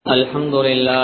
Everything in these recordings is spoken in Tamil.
الحمد لله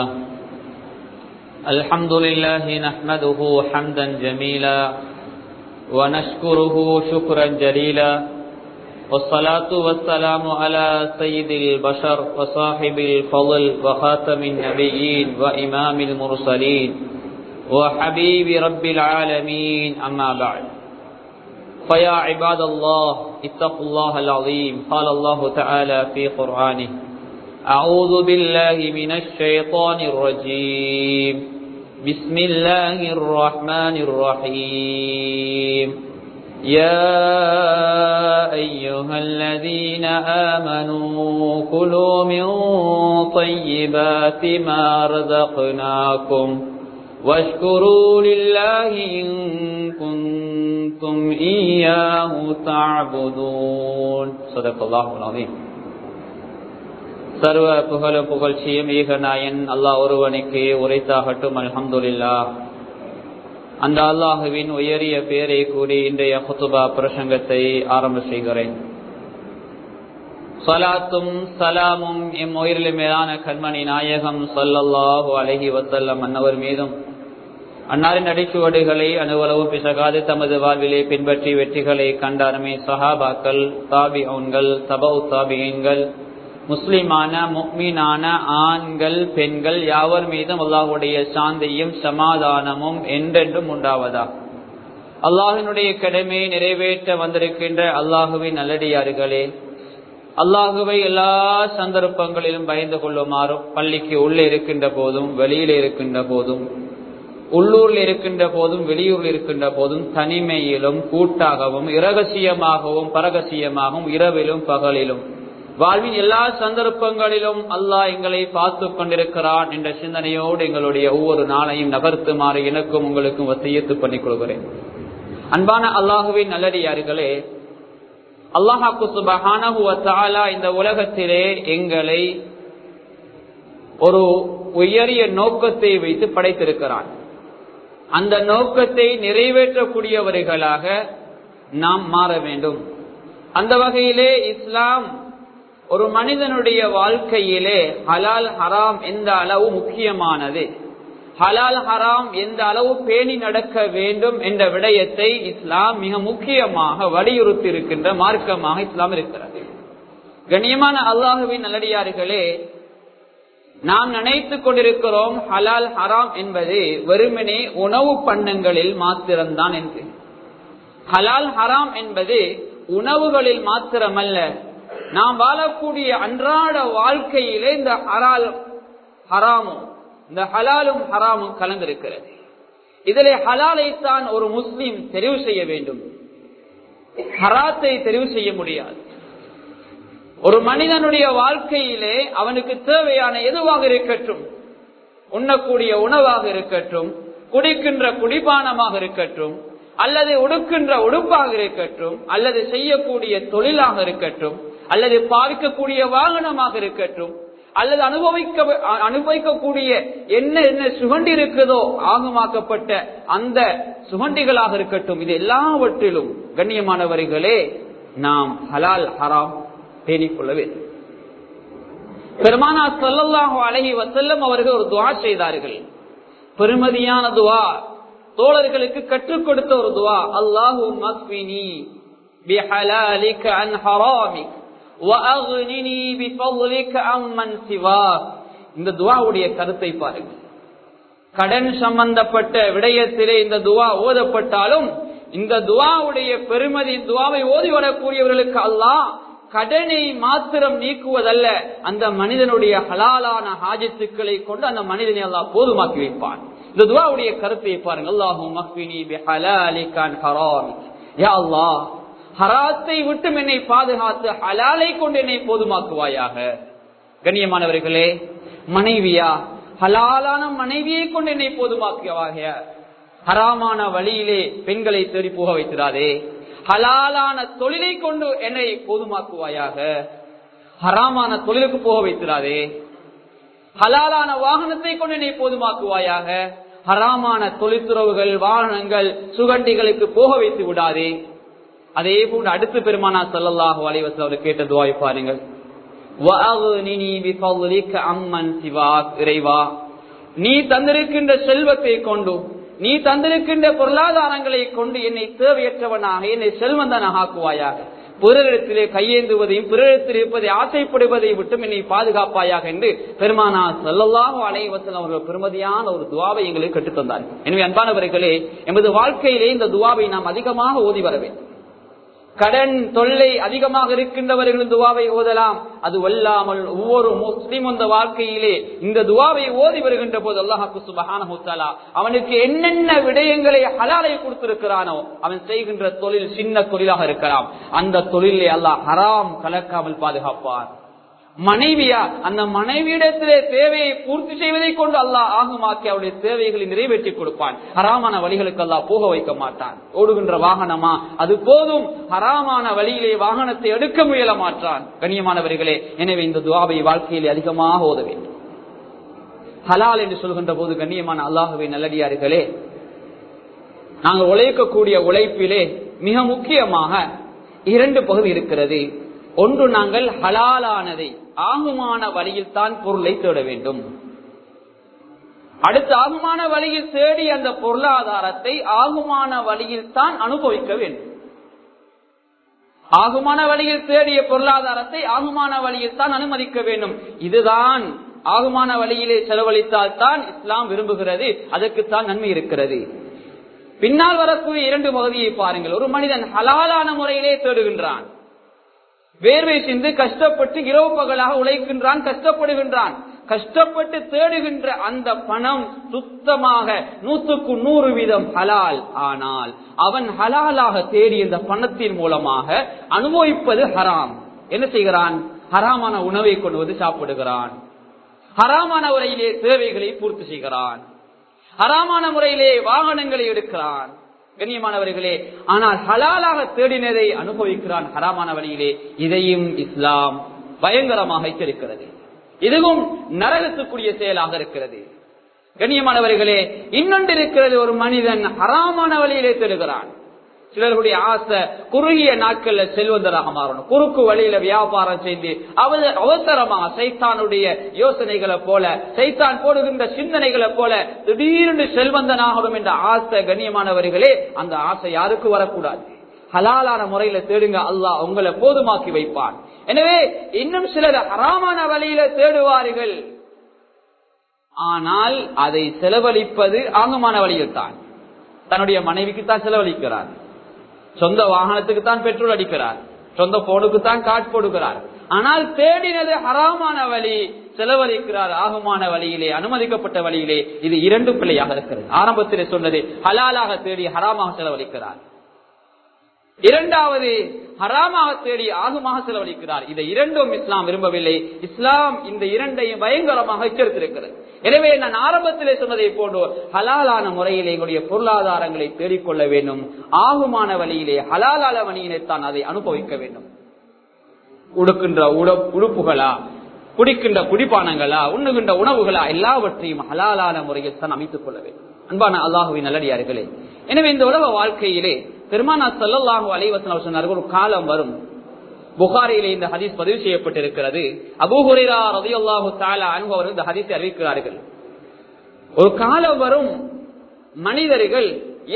الحمد لله نحمده حمدا جميلا ونشكره شكرا جليلا والصلاة والسلام على سيد البشر وصاحب الفضل وخاتم النبيين وإمام المرسلين وحبيب رب العالمين أما بعد فيا عباد الله اتقوا الله العظيم قال الله تعالى في قرآنه أعوذ بالله من الشيطان الرجيم بسم الله الرحمن الرحيم يا أيها الذين آمنوا كلوا من طيبات ما رزقناكم واشكروا لله إن كنتم إياه تعبدون صدق الله العظيم சர்வ புகழும் புகழ்ச்சியும் ஈக நாயன் அல்லாஹ் ஒருவனுக்கு உரைத்தாகட்டும் அல்ஹம்துலில்லா அந்த அல்லாஹுவின் உயரிய பேரை கூறி இன்றைய குத்துபா பிரசங்கத்தை ஆரம்ப செய்கிறேன் சலாத்தும் சலாமும் எம் உயிரில் மேலான கண்மணி நாயகம் சொல்லல்லாஹு அலஹி வசல்லம் அன்னவர் மீதும் அன்னாரின் அடிச்சுவடுகளை அணுவளவு பிசகாது தமது வாழ்விலே பின்பற்றி வெற்றிகளை கண்டாருமே சஹாபாக்கள் தாபி அவன்கள் தபவு தாபியன்கள் முஸ்லிமான முக்மீனான ஆண்கள் பெண்கள் யாவர் மீதும் அல்லாஹுடைய சாந்தியும் சமாதானமும் என்றென்றும் உண்டாவதா அல்லாஹினுடைய கடமையை நிறைவேற்ற வந்திருக்கின்ற அல்லாஹுவின் நல்லடியார்களே அல்லாஹுவை எல்லா சந்தர்ப்பங்களிலும் பயந்து கொள்ளுமாறும் பள்ளிக்கு உள்ளே இருக்கின்ற போதும் வெளியில் இருக்கின்ற போதும் உள்ளூரில் இருக்கின்ற போதும் வெளியூரில் இருக்கின்ற போதும் தனிமையிலும் கூட்டாகவும் இரகசியமாகவும் பரகசியமாகவும் இரவிலும் பகலிலும் வாழ்வின் எல்லா சந்தர்ப்பங்களிலும் அல்லாஹ் எங்களை பார்த்து கொண்டிருக்கிறான் என்ற சிந்தனையோடு எங்களுடைய ஒவ்வொரு நாளையும் நகர்த்துமாறு எனக்கும் உங்களுக்கும் வசியத்து பண்ணிக் கொள்கிறேன் அன்பான அல்லாஹுவின் நல்லடியார்களே அல்லாஹாக்கு சுபஹானா இந்த உலகத்திலே எங்களை ஒரு உயரிய நோக்கத்தை வைத்து படைத்திருக்கிறான் அந்த நோக்கத்தை நிறைவேற்றக்கூடியவர்களாக நாம் மாற வேண்டும் அந்த வகையிலே இஸ்லாம் ஒரு மனிதனுடைய வாழ்க்கையிலே ஹலால் ஹராம் எந்த அளவு முக்கியமானது ஹலால் ஹராம் எந்த அளவு பேணி நடக்க வேண்டும் என்ற விடயத்தை இஸ்லாம் மிக முக்கியமாக வலியுறுத்தி இருக்கின்ற மார்க்கமாக இஸ்லாம் இருக்கிறது கண்ணியமான அல்லாஹுவின் நல்லடியார்களே நாம் நினைத்துக் கொண்டிருக்கிறோம் ஹலால் ஹராம் என்பது வெறுமனே உணவு பண்ணங்களில் மாத்திரம்தான் என்று ஹலால் ஹராம் என்பது உணவுகளில் மாத்திரமல்ல நாம் வாழக்கூடிய அன்றாட வாழ்க்கையிலே இந்த ஹரால் ஹராமும் இந்த ஹலாலும் ஹராமும் கலந்திருக்கிறது இதிலே ஹலாலைத்தான் ஒரு முஸ்லீம் தெரிவு செய்ய வேண்டும் ஹராத்தை தெரிவு செய்ய முடியாது ஒரு மனிதனுடைய வாழ்க்கையிலே அவனுக்கு தேவையான எதுவாக இருக்கட்டும் உண்ணக்கூடிய உணவாக இருக்கட்டும் குடிக்கின்ற குடிபானமாக இருக்கட்டும் அல்லது உடுக்கின்ற உடுப்பாக இருக்கட்டும் அல்லது செய்யக்கூடிய தொழிலாக இருக்கட்டும் அல்லது பாவிக்கக்கூடிய வாகனமாக இருக்கட்டும் அல்லது அனுபவிக்க அனுபவிக்கக்கூடிய என்ன என்ன சுகண்டி இருக்குதோ ஆகமாக்கப்பட்ட அந்த சுகண்டிகளாக இருக்கட்டும் இது எல்லாவற்றிலும் கண்ணியமானவர்களே நாம் ஹலால் ஹராம் பேணிக்கொள்ள வேண்டும் பெருமானா சொல்லல்லாஹு அழகி வசல்லம் அவர்கள் ஒரு துவா செய்தார்கள் பெருமதியான துவா தோழர்களுக்கு கற்றுக் கொடுத்த ஒரு துவா அல்லாஹு மக்வினி بحلالك عن حرامك وأغنني بفضلك عمن سواك இந்த துவாவுடைய கருத்தை பாருங்கள் கடன் சம்பந்தப்பட்ட விடயத்திலே இந்த துவா ஓதப்பட்டாலும் இந்த துவாவுடைய பெருமதி துவாவை ஓதி வரக்கூடியவர்களுக்கு அல்லாஹ் கடனை மாத்திரம் நீக்குவதல்ல அந்த மனிதனுடைய ஹலாலான ஹாஜத்துக்களை கொண்டு அந்த மனிதனை அல்லாஹ் போதுமாக்கி வைப்பான் இந்த துவாவுடைய கருத்தை பாருங்க அல்லாஹும் அல்லாஹ் ஹராத்தை விட்டு என்னை பாதுகாத்து ஹலாலை கொண்டு என்னை போதுமாக்குவாயாக கண்ணியமானவர்களே மனைவியா ஹலாலான மனைவியை கொண்டு என்னை போதுமாக்குவாக ஹராமான வழியிலே பெண்களை தேடி போக வைத்திராதே ஹலாலான தொழிலை கொண்டு என்னை போதுமாக்குவாயாக ஹராமான தொழிலுக்கு போக வைத்திராதே ஹலாலான வாகனத்தை கொண்டு என்னை போதுமாக்குவாயாக ஹராமான தொழிற்துறவுகள் வாகனங்கள் சுகண்டிகளுக்கு போக வைத்து விடாதே அதே போன்று அடுத்து பெருமானா சல்லல்லாஹு அலைவசம் அவர் கேட்ட துவாய் பாருங்கள் وَأَغْنِنِي بِفَضْلِكَ عَمَّنْ سِوَاكَ இறைவா நீ தந்திருக்கின்ற செல்வத்தை கொண்டு நீ தந்திருக்கின்ற பொருளாதாரங்களை கொண்டு என்னை தேவையற்றவனாக என்னை செல்வந்தனாக ஆக்குவாயாக பிறரிடத்திலே கையேந்துவதையும் பிறரிடத்தில் இருப்பதை ஆசைப்படுவதை விட்டும் என்னை பாதுகாப்பாயாக என்று பெருமானா செல்லல்லாஹு அலைவசன் அவர்கள் பெருமதியான ஒரு துவாவை எங்களுக்கு கற்றுத்தந்தார் எனவே அன்பானவர்களே எமது வாழ்க்கையிலே இந்த துவாவை நாம் அதிகமாக ஓதி வர வேண்டும் கடன் தொல்லை அதிகமாக இருக்கின்றவர்கள் துவாவை ஓதலாம் அது வல்லாமல் ஒவ்வொரு முஸ்லீம் இந்த வாழ்க்கையிலே இந்த துவாவை ஓதி வருகின்ற போது அல்லாஹாக்கு சுபஹான அவனுக்கு என்னென்ன விடயங்களை ஹலாலை கொடுத்திருக்கிறானோ அவன் செய்கின்ற தொழில் சின்ன தொழிலாக இருக்கலாம் அந்த தொழிலை அல்லாஹ் ஹராம் கலக்காமல் பாதுகாப்பார் மனைவியா அந்த மனைவியிடத்திலே தேவையை பூர்த்தி செய்வதை கொண்டு அல்லாஹ் ஆகுமாக்கி அவருடைய தேவைகளை நிறைவேற்றி கொடுப்பான் ஹராமான வழிகளுக்கு அல்லாஹ் போக வைக்க மாட்டான் ஓடுகின்ற வாகனமா அது போதும் ஹராமான வழியிலே வாகனத்தை எடுக்க முயல மாட்டான் கண்ணியமானவர்களே எனவே இந்த துவாவை வாழ்க்கையிலே அதிகமாக ஓத வேண்டும் ஹலால் என்று சொல்கின்ற போது கண்ணியமான அல்லாஹுவை நல்லடியார்களே நாங்கள் உழைக்கக்கூடிய உழைப்பிலே மிக முக்கியமாக இரண்டு பகுதி இருக்கிறது ஒன்று நாங்கள் ஹலாலானதை ஆகுமான வழியில் தான் பொருளை தேட வேண்டும் அடுத்து ஆகுமான வழியில் தேடி அந்த பொருளாதாரத்தை ஆகுமான வழியில் தான் அனுபவிக்க வேண்டும் ஆகுமான வழியில் தேடிய பொருளாதாரத்தை ஆகுமான வழியில் தான் அனுமதிக்க வேண்டும் இதுதான் ஆகுமான வழியிலே செலவழித்தால் தான் இஸ்லாம் விரும்புகிறது அதற்குத்தான் நன்மை இருக்கிறது பின்னால் வரக்கூடிய இரண்டு பகுதியை பாருங்கள் ஒரு மனிதன் ஹலாலான முறையிலே தேடுகின்றான் வேர்வை சிந்து கஷ்டப்பட்டு இரவு பகலாக உழைக்கின்றான் கஷ்டப்படுகின்றான் கஷ்டப்பட்டு தேடுகின்ற அந்த பணம் சுத்தமாக நூத்துக்கு நூறு வீதம் ஹலால் ஆனால் அவன் ஹலாலாக தேடி இந்த பணத்தின் மூலமாக அனுபவிப்பது ஹராம் என்ன செய்கிறான் ஹராமான உணவை கொண்டு வந்து சாப்பிடுகிறான் ஹராமான முறையிலே தேவைகளை பூர்த்தி செய்கிறான் ஹராமான முறையிலே வாகனங்களை எடுக்கிறான் கண்ணியமானவர்களே ஆனால் ஹலாலாக தேடினதை அனுபவிக்கிறான் ஹராமான வழியிலே இதையும் இஸ்லாம் பயங்கரமாக எச்சரிக்கிறது இதுவும் நரகத்துக்குரிய செயலாக இருக்கிறது கண்ணியமானவர்களே இன்னொன்று இருக்கிறது ஒரு மனிதன் ஹராமான வழியிலே தேடுகிறான் சிலருடைய ஆசை குறுகிய நாட்கள்ல செல்வந்தராக மாறணும் குறுக்கு வழியில வியாபாரம் செய்து அவசரமாக சைத்தானுடைய யோசனைகளை போல சைத்தான் போடுகின்ற சிந்தனைகளை போல திடீர்னு செல்வந்தனாகணும் என்ற ஆசை கண்ணியமானவர்களே அந்த ஆசை யாருக்கு வரக்கூடாது ஹலாலான முறையில தேடுங்க அல்லாஹ் உங்களை போதுமாக்கி வைப்பான் எனவே இன்னும் சிலர் ஹராமான வழியில தேடுவார்கள் ஆனால் அதை செலவழிப்பது ஆங்கமான வழியில் தான் தன்னுடைய மனைவிக்கு தான் செலவழிக்கிறார் சொந்த வாகனத்துக்கு தான் பெட்ரோல் அடிக்கிறார் சொந்த போனுக்கு தான் காட் போடுகிறார் ஆனால் தேடினது ஹராமான வழி செலவழிக்கிறார் ஆகுமான வழியிலே அனுமதிக்கப்பட்ட வழியிலே இது இரண்டு பிள்ளையாக இருக்கிறது ஆரம்பத்திலே சொன்னது ஹலாலாக தேடி ஹராமாக செலவழிக்கிறார் இரண்டாவது ஹராமாக தேடி ஆகுமாக செலவழிக்கிறார் இதை இரண்டும் இஸ்லாம் விரும்பவில்லை இஸ்லாம் இந்த இரண்டையும் பயங்கரமாக எச்சரித்திருக்கிறது எனவே நான் ஆரம்பத்திலே சொன்னதை போன்று ஹலாலான முறையிலே எங்களுடைய பொருளாதாரங்களை தேடிக்கொள்ள வேண்டும் ஆகுமான வழியிலே ஹலாலான வழியினைத்தான் அதை அனுபவிக்க வேண்டும் உடுக்கின்ற உடுப்புகளா குடிக்கின்ற குடிப்பானங்களா உண்ணுகின்ற உணவுகளா எல்லாவற்றையும் ஹலாலான முறையில் தான் அமைத்துக் கொள்ள வேண்டும் அன்பான அல்லாஹுவின் நல்லடியார்களே எனவே இந்த உலக வாழ்க்கையிலே பெருமானா சல்லாஹூ அலைவசன் சொன்னார்கள் ஒரு காலம் வரும் புகாரிலே இந்த ஹதீஸ் பதிவு செய்யப்பட்டிருக்கிறது அபூஹுரா ரதியுல்லாஹு தாலா அனுபவர்கள் இந்த ஹதீஸை அறிவிக்கிறார்கள் ஒரு காலம் வரும் மனிதர்கள்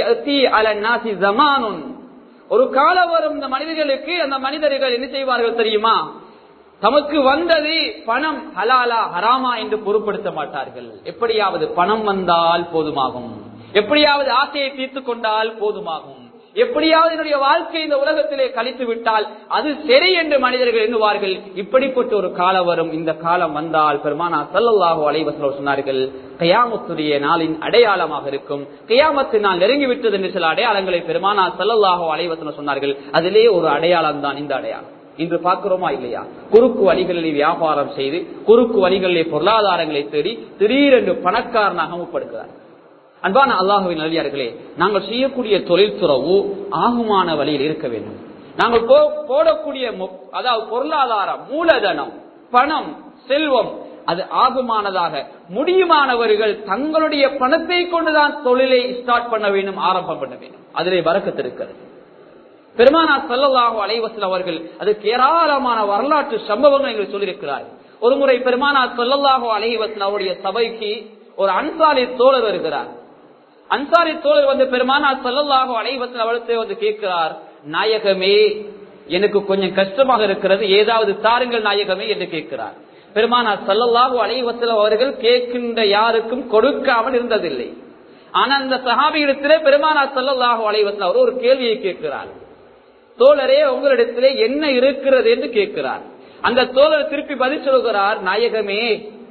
ஒரு காலம் வரும் இந்த மனிதர்களுக்கு அந்த மனிதர்கள் என்ன செய்வார்கள் தெரியுமா தமக்கு வந்தது பணம் ஹலாலா ஹராமா என்று பொருட்படுத்த மாட்டார்கள் எப்படியாவது பணம் வந்தால் போதுமாகும் எப்படியாவது ஆசையை தீர்த்து கொண்டால் போதுமாகும் எப்படியாவது என்னுடைய வாழ்க்கை இந்த உலகத்திலே கழித்து விட்டால் அது சரி என்று மனிதர்கள் எண்ணுவார்கள் இப்படிப்பட்ட ஒரு காலம் வரும் இந்த காலம் வந்தால் பெருமானா சல்லல்லாஹு அலைவசல் சொன்னார்கள் கயாமத்துடைய நாளின் அடையாளமாக இருக்கும் கயாமத்து நாள் நெருங்கிவிட்டது என்று சில அடையாளங்களை பெருமானா சல்லல்லாஹு அலைவசல் சொன்னார்கள் அதிலே ஒரு அடையாளம் தான் இந்த அடையாளம் இன்று பார்க்கிறோமா இல்லையா குறுக்கு வழிகளில் வியாபாரம் செய்து குறுக்கு வழிகளிலே பொருளாதாரங்களை தேடி திடீரென்று பணக்காரனாக முற்படுகிறார் அன்பான அல்லாஹுவின் நல்லியார்களே நாங்கள் செய்யக்கூடிய தொழில் துறவு ஆகுமான வழியில் இருக்க வேண்டும் நாங்கள் போடக்கூடிய அதாவது பொருளாதாரம் மூலதனம் பணம் செல்வம் அது ஆகுமானதாக முடியுமானவர்கள் தங்களுடைய பணத்தை கொண்டுதான் தொழிலை ஸ்டார்ட் பண்ண வேண்டும் ஆரம்பம் பண்ண வேண்டும் அதிலே வரக்கத்து இருக்கிறது பெருமானா சல்லல்லாஹு அலைவசல் அவர்கள் அதுக்கு ஏராளமான வரலாற்று சம்பவங்கள் எங்களுக்கு சொல்லியிருக்கிறார் ஒரு முறை பெருமானா சல்லல்லாஹு அலைவசல் அவருடைய சபைக்கு ஒரு அன்சாரி தோழர் வருகிறார் அன்சாரி தோழர் வந்து பெருமானா சல்லல்லாஹு அலைவசல் அவர்களை வந்து கேட்கிறார் நாயகமே எனக்கு கொஞ்சம் கஷ்டமாக இருக்கிறது ஏதாவது தாருங்கள் நாயகமே என்று கேட்கிறார் பெருமானா சல்லல்லாஹு அலைவசல் அவர்கள் கேட்கின்ற யாருக்கும் கொடுக்காமல் இருந்ததில்லை ஆனா அந்த சஹாபியிடத்திலே பெருமானா சல்லல்லாஹு அலைவசல் அவர் ஒரு கேள்வியை கேட்கிறார் தோழரே உங்களிடத்திலே என்ன இருக்கிறது என்று கேட்கிறார் அந்த தோழர் திருப்பி பதில் சொல்கிறார் நாயகமே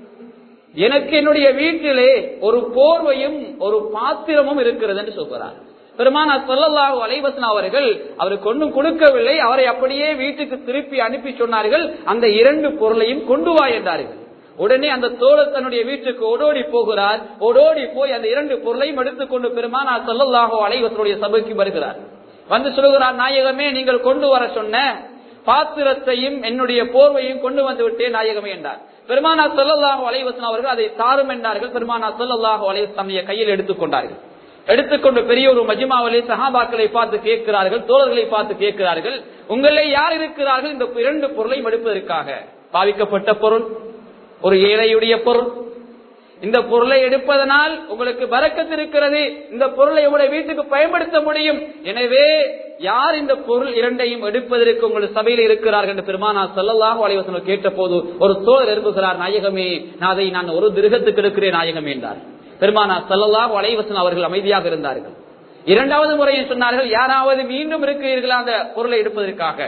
எனக்கு என்னுடைய வீட்டிலே ஒரு போர்வையும் ஒரு பாத்திரமும் இருக்கிறது என்று சொல்கிறார் பெருமானா சொல்லல்லாஹு அலைவசன் அவர்கள் அவருக்கு ஒன்றும் கொடுக்கவில்லை அவரை அப்படியே வீட்டுக்கு திருப்பி அனுப்பி சொன்னார்கள் அந்த இரண்டு பொருளையும் கொண்டு வா என்றார்கள் உடனே அந்த தோழர் தன்னுடைய வீட்டுக்கு ஓடோடி போகிறார் ஓடோடி போய் அந்த இரண்டு பொருளையும் எடுத்துக்கொண்டு பெருமானா சொல்லல்லாஹு அலைவசனுடைய சபைக்கு வருகிறார் வந்து சொல்லுகிறார் நாயகமே நீங்கள் கொண்டு வர சொன்ன பாத்திரத்தையும் என்னுடைய போர்வையும் கொண்டு வந்து விட்டேன் நாயகமே என்றார் பெருமானா சொல்லல்லாஹு அலைவசன் அவர்கள் அதை தாரும் என்றார்கள் பெருமானா சொல்லல்லாஹு அலைவசன் தம்முடைய கையில் எடுத்துக்கொண்டார்கள் எடுத்துக்கொண்டு பெரிய ஒரு மஜிமாவிலே சஹாபாக்களை பார்த்து கேட்கிறார்கள் தோழர்களை பார்த்து கேட்கிறார்கள் உங்களே யார் இருக்கிறார்கள் இந்த இரண்டு பொருளையும் எடுப்பதற்காக பாவிக்கப்பட்ட பொருள் ஒரு ஏழையுடைய பொருள் இந்த பொருளை எடுப்பதனால் உங்களுக்கு பறக்கத்து இருக்கிறது இந்த பொருளை உங்களுடைய வீட்டுக்கு பயன்படுத்த முடியும் எனவே யார் இந்த பொருள் இரண்டையும் எடுப்பதற்கு உங்களுடைய சபையில் இருக்கிறார்கள் என்று பெருமானா சொல்லலாக அலைவசனம் கேட்ட போது ஒரு தோழர் எழுப்புகிறார் நாயகமே நான் அதை நான் ஒரு திருகத்துக்கு எடுக்கிறேன் நாயகமே என்றார் பெருமானா சல்லல்லாஹு அலைவசன் அவர்கள் அமைதியாக இருந்தார்கள் இரண்டாவது முறையும் சொன்னார்கள் யாராவது மீண்டும் இருக்கிறீர்களா அந்த பொருளை எடுப்பதற்காக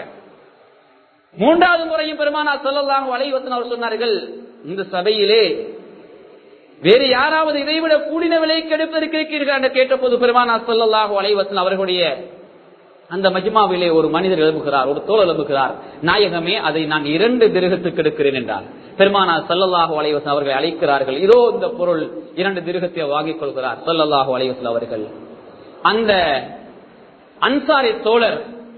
மூன்றாவது முறையும் பெருமானா சல்லல்லாஹு அலைவசன் அவர் சொன்னார்கள் இந்த சபையிலே வேறு யாராவது இதைவிட கூடின விலைக்கு எடுப்பதற்கு இருக்கிறீர்கள் என்று கேட்டபோது பெருமானா சல்லல்லாஹு அலைவசன் அவர்களுடைய அந்த மஜ்மாவிலே ஒரு மனிதர் எழுப்புகிறார் ஒரு தோல் எழுப்புகிறார் நாயகமே அதை நான் இரண்டு திருகத்துக்கு எடுக்கிறேன் என்றார் பெருமானா சல்லல்லாஹு அலைவசன் அவர்களை அழைக்கிறார்கள் இதோ இந்த பொருள் இரண்டு திருகத்தை வாங்கிக் கொள்கிறார் சல்லல்லாஹு அலைவசன் அவர்கள் அந்த அன்சாரி தோழர்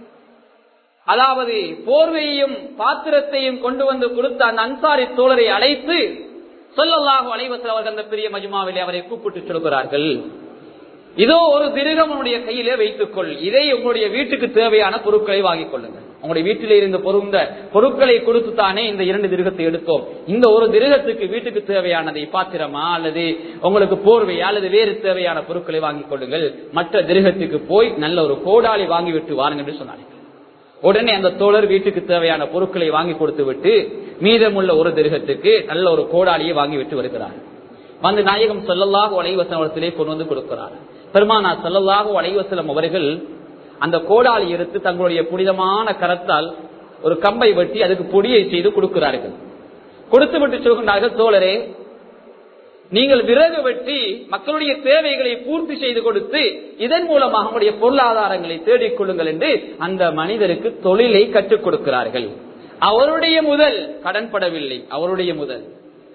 அதாவது போர்வையையும் பாத்திரத்தையும் கொண்டு வந்து கொடுத்த அந்த அன்சாரி தோழரை அழைத்து சொல்லல்லாஹு அலைவசல் அவர்கள் அந்த பெரிய மஜ்மாவிலே அவரை கூப்பிட்டு சொல்கிறார்கள் இதோ ஒரு திருகம் உங்களுடைய கையிலே வைத்துக்கொள் இதை உங்களுடைய வீட்டுக்கு தேவையான பொருட்களை வாங்கிக் கொள்ளுங்கள் உங்களுடைய வீட்டிலே இருந்த பொருந்த பொருட்களை கொடுத்து தானே இந்த இரண்டு திருகத்தை எடுத்தோம் இந்த ஒரு திருகத்துக்கு வீட்டுக்கு தேவையானதை பாத்திரமா அல்லது உங்களுக்கு போர்வையா அல்லது வேறு தேவையான பொருட்களை வாங்கிக் கொள்ளுங்கள் மற்ற திருகத்துக்கு போய் நல்ல ஒரு கோடாளி வாங்கிவிட்டு வாருங்கள் என்று சொன்னார்கள் உடனே அந்த தோழர் வீட்டுக்கு தேவையான பொருட்களை வாங்கி கொடுத்து விட்டு மீதமுள்ள ஒரு திருகத்துக்கு நல்ல ஒரு கோடாளியை வாங்கி விட்டு வருகிறார் வந்து நாயகம் சொல்லல்லாக வலைவசனத்திலே கொண்டு வந்து கொடுக்கிறார் பெருமானா சொல்லல்லாக வலைவசலம் அவர்கள் அந்த கோடாளி எடுத்து தங்களுடைய புனிதமான கரத்தால் ஒரு கம்பை வெட்டி அதுக்கு பொடியை செய்து கொடுக்கிறார்கள் கொடுத்து விட்டு சொல்கின்றார்கள் தோழரே நீங்கள் விறகு வெட்டி மக்களுடைய தேவைகளை பூர்த்தி செய்து கொடுத்து இதன் மூலமாக உங்களுடைய பொருளாதாரங்களை தேடிக் கொள்ளுங்கள் என்று அந்த மனிதருக்கு தொழிலை கற்றுக் கொடுக்கிறார்கள் அவருடைய முதல் கடன்படவில்லை அவருடைய முதல்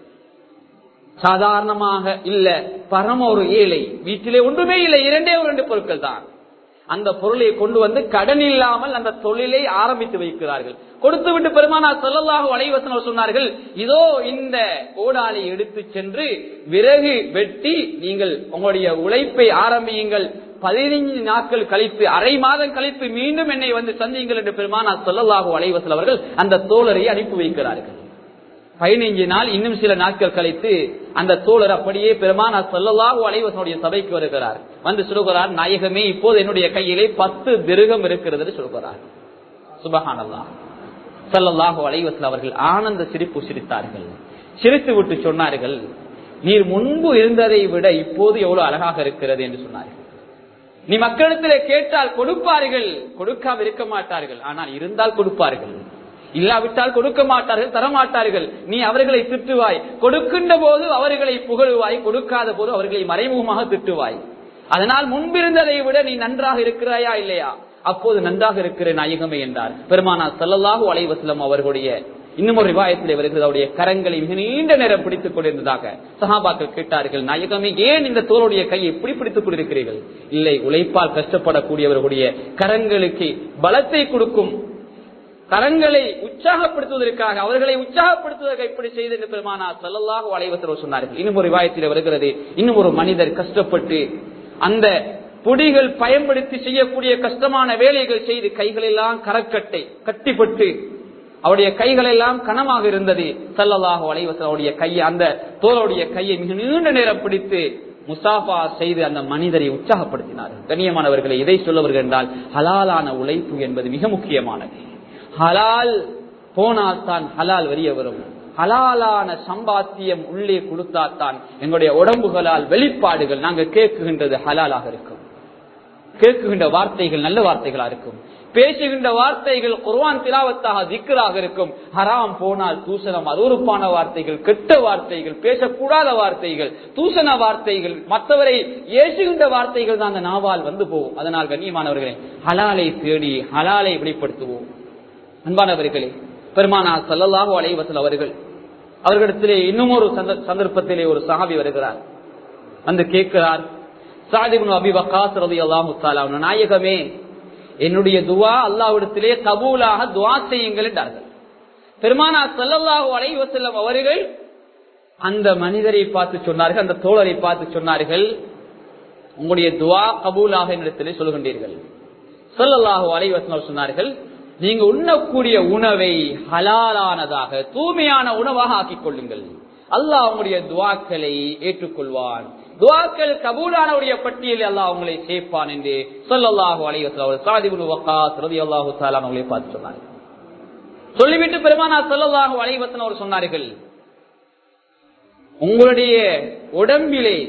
சாதாரணமாக இல்ல பரம ஒரு ஏழை வீட்டிலே ஒன்றுமே இல்லை இரண்டே இரண்டு பொருட்கள் தான் அந்த பொருளை கொண்டு வந்து கடன் இல்லாமல் அந்த தொழிலை ஆரம்பித்து வைக்கிறார்கள் கொடுத்து விட்டு பெருமானா சொல்லலாக வலைவசனம் சொன்னார்கள் இதோ இந்த கோடாலை எடுத்து சென்று விறகு வெட்டி நீங்கள் உங்களுடைய உழைப்பை ஆரம்பியுங்கள் பதினைஞ்சு நாட்கள் கழித்து அரை மாதம் கழித்து மீண்டும் என்னை வந்து சந்தியுங்கள் என்று பெருமானா சொல்லலாக வலைவசல் அவர்கள் அந்த தோழரை அனுப்பி வைக்கிறார்கள் பதினைஞ்சு நாள் இன்னும் சில நாட்கள் கழித்து அந்த தோழர் அப்படியே பெருமானா சொல்லலாக அலைவசனுடைய சபைக்கு வருகிறார் வந்து சொல்கிறார் நாயகமே இப்போது என்னுடைய கையிலே பத்து திருகம் இருக்கிறது சொல்கிறார் சுபஹானல்லா சல்லல்லாஹு அலைவசல் அவர்கள் ஆனந்த சிரிப்பு சிரித்தார்கள் சிரித்து விட்டு சொன்னார்கள் நீர் முன்பு இருந்ததை விட இப்போது எவ்வளவு அழகாக இருக்கிறது என்று சொன்னார்கள் நீ மக்களிடத்தில் கேட்டால் கொடுப்பார்கள் கொடுக்காம இருக்க மாட்டார்கள் ஆனால் இருந்தால் கொடுப்பார்கள் இல்லாவிட்டால் கொடுக்க மாட்டார்கள் தரமாட்டார்கள் நீ அவர்களை திட்டுவாய் கொடுக்கின்ற போது அவர்களை புகழுவாய் கொடுக்காத போது அவர்களை மறைமுகமாக திட்டுவாய் அதனால் முன்பிருந்ததை விட நீ நன்றாக இருக்கிறாயா இல்லையா அப்போது நன்றாக இருக்கிற நாயகமே என்றார் பெருமானா சல்லல்லாஹு அலைவசலம் அவர்களுடைய இன்னும் ஒரு விவாயத்தில் வருகிறது அவருடைய கரங்களை மிக நீண்ட நேரம் பிடித்துக் கொண்டிருந்ததாக சஹாபாக்கள் கேட்டார்கள் நாயகமே ஏன் இந்த தோளுடைய கையை எப்படி பிடித்துக் கொண்டிருக்கிறீர்கள் இல்லை உழைப்பால் கஷ்டப்படக்கூடியவர்களுடைய கரங்களுக்கு பலத்தை கொடுக்கும் கரங்களை உற்சாகப்படுத்துவதற்காக அவர்களை உற்சாகப்படுத்துவதற்கு இப்படி செய்து என்று பெருமானா சல்லல்லாஹு அலைவசர் சொன்னார்கள் இன்னும் ஒரு விவாயத்தில் வருகிறது இன்னும் ஒரு மனிதர் கஷ்டப்பட்டு அந்த பொடிகள் பயன்படுத்தி செய்யக்கூடிய கஷ்டமான வேலைகள் செய்து கைகளெல்லாம் கரக்கட்டை கட்டிப்பட்டு அவருடைய கைகள் எல்லாம் கனமாக இருந்தது சல்லல்லாஹு அலைவசல் அவருடைய கையை அந்த தோளுடைய கையை மிக நீண்ட நேரம் பிடித்து முசாஃபா செய்து அந்த மனிதரை உற்சாகப்படுத்தினார் கண்ணியமானவர்களை இதை சொல்லவர்கள் என்றால் ஹலாலான உழைப்பு என்பது மிக முக்கியமானது ஹலால் போனால் தான் ஹலால் வரிய வரும் ஹலாலான சம்பாத்தியம் உள்ளே கொடுத்தாத்தான் எங்களுடைய உடம்புகளால் வெளிப்பாடுகள் நாங்கள் கேட்குகின்றது ஹலாலாக இருக்கும் கேட்குகின்ற வார்த்தைகள் நல்ல வார்த்தைகளா இருக்கும் பேசுகின்ற வார்த்தைகள் குர்வான் திலாவத்தாக திக்கராக இருக்கும் ஹராம் போனால் தூசணம் அருவறுப்பான வார்த்தைகள் கெட்ட வார்த்தைகள் பேசக்கூடாத வார்த்தைகள் தூசண வார்த்தைகள் மற்றவரை ஏசுகின்ற வார்த்தைகள் தான் அந்த நாவால் வந்து போகும் அதனால் கண்ணியமானவர்களே ஹலாலை தேடி ஹலாலை வெளிப்படுத்துவோம் அன்பானவர்களே பெருமானா சல்லல்லாஹு அலைவசல் அவர்கள் அவர்களிடத்திலே இன்னும் ஒரு சந்தர்ப்பத்திலே ஒரு சஹாபி வருகிறார் வந்து கேட்கிறார் சாதிபுன் அபி வக்காஸ் ரதி அல்லாஹு நாயகமே என்னுடைய துவா அல்லாவிடத்திலே கபூலாக துவா செய்யுங்கள் என்றார்கள் பெருமானா சல்லல்லாஹு அலைவசல்லம் அவர்கள் அந்த மனிதரை பார்த்து சொன்னார்கள் அந்த தோழரை பார்த்து சொன்னார்கள் உங்களுடைய துவா கபூலாக என்னிடத்திலே சொல்கின்றீர்கள் சொல்லல்லாஹு அலைவசல்லம் சொன்னார்கள் நீங்க உண்ணக்கூடிய உணவை ஹலாலானதாக தூய்மையான உணவாக ஆக்கிக் கொள்ளுங்கள் அல்லாஹ் உங்களுடைய துவாக்களை ஏற்றுக்கொள்வான் துவாக்கள் கபூலானவுடைய பட்டியலில் அல்லாஹ் உங்களை சேர்ப்பான் என்று சொல்லல்லாஹு அலைவசல் சாதிபுல் வக்காஸ் ரதி அல்லாஹு தாலான் அவங்களை பார்த்து சொன்னார்கள் சொல்லிவிட்டு பெருமானா சொல்லல்லாஹு அலைவசன் அவர் சொன்னார்கள் உங்களுடைய உடம்பிலே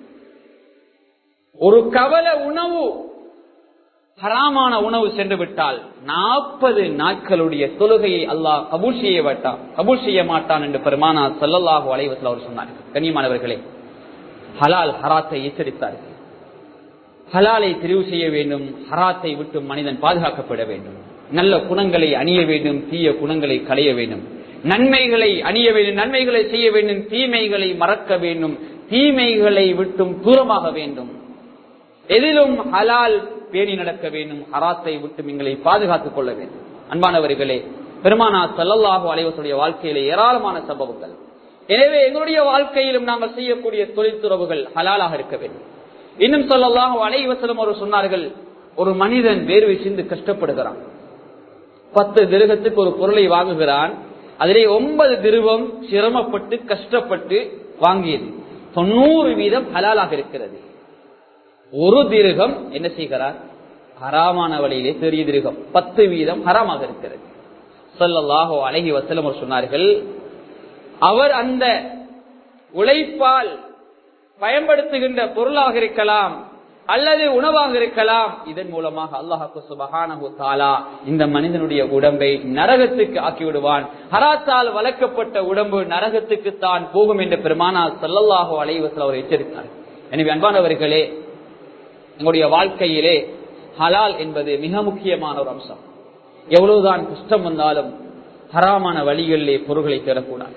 ஒரு கவல உணவு ஹராமான உணவு சென்று விட்டால் நாற்பது நாட்களுடைய தொழுகையை அல்லாஹ் கபூல் செய்ய மாட்டான் கபூல் செய்ய மாட்டான் என்று பெருமானா சல்லல்லாஹு அலைவசல் அவர் சொன்னார் கண்ணியமானவர்களே ஹலால் ஹராத்தை எச்சரித்தார்கள் ஹலாலை தெரிவு செய்ய வேண்டும் ஹராத்தை விட்டு மனிதன் பாதுகாக்கப்பட வேண்டும் நல்ல குணங்களை அணிய வேண்டும் தீய குணங்களை களைய வேண்டும் நன்மைகளை அணிய வேண்டும் நன்மைகளை செய்ய வேண்டும் தீமைகளை மறக்க வேண்டும் தீமைகளை விட்டும் தூரமாக வேண்டும் எதிலும் ஹலால் பேணி நடக்க வேண்டும் ஹராத்தை விட்டு எங்களை பாதுகாத்துக் கொள்ள வேண்டும் அன்பானவர்களே பெருமானா சல்லல்லாஹு அலைவசுடைய வாழ்க்கையில ஏராளமான சம்பவங்கள் எனவே எங்களுடைய வாழ்க்கையிலும் நாங்கள் செய்யக்கூடிய தொழில்துறவுகள் ஹலாலாக இருக்க வேண்டும் இன்னும் சொல்லலாம் அலைவசலம் அவர் சொன்னார்கள் ஒரு மனிதன் வேர்வை சிந்து கஷ்டப்படுகிறான் பத்து திருகத்துக்கு ஒரு பொருளை வாங்குகிறான் அதிலே ஒன்பது திருவம் சிரமப்பட்டு கஷ்டப்பட்டு வாங்கியது தொண்ணூறு வீதம் ஹலாலாக இருக்கிறது ஒரு திருகம் என்ன செய்கிறார் ஹராமான வழியிலே பெரிய திருகம் பத்து வீதம் ஹராமாக இருக்கிறது சொல்லல்லாஹோ அழகி வசலம் சொன்னார்கள் அவர் அந்த உழைப்பால் பயன்படுத்துகின்ற பொருளாக இருக்கலாம் அல்லது உணவாக இருக்கலாம் இதன் மூலமாக அல்லாஹு சுபஹானஹு தாலா இந்த மனிதனுடைய உடம்பை நரகத்துக்கு ஆக்கிவிடுவான் ஹராத்தால் வளர்க்கப்பட்ட உடம்பு நரகத்துக்கு தான் போகும் என்று பெருமானா சல்லல்லாஹு அலைவசல் அவர் எச்சரித்தார் எனவே அன்பானவர்களே உங்களுடைய வாழ்க்கையிலே ஹலால் என்பது மிக முக்கியமான ஒரு அம்சம் எவ்வளவுதான் கஷ்டம் வந்தாலும் ஹராமான வழிகளிலே பொருள்களை தேடக்கூடாது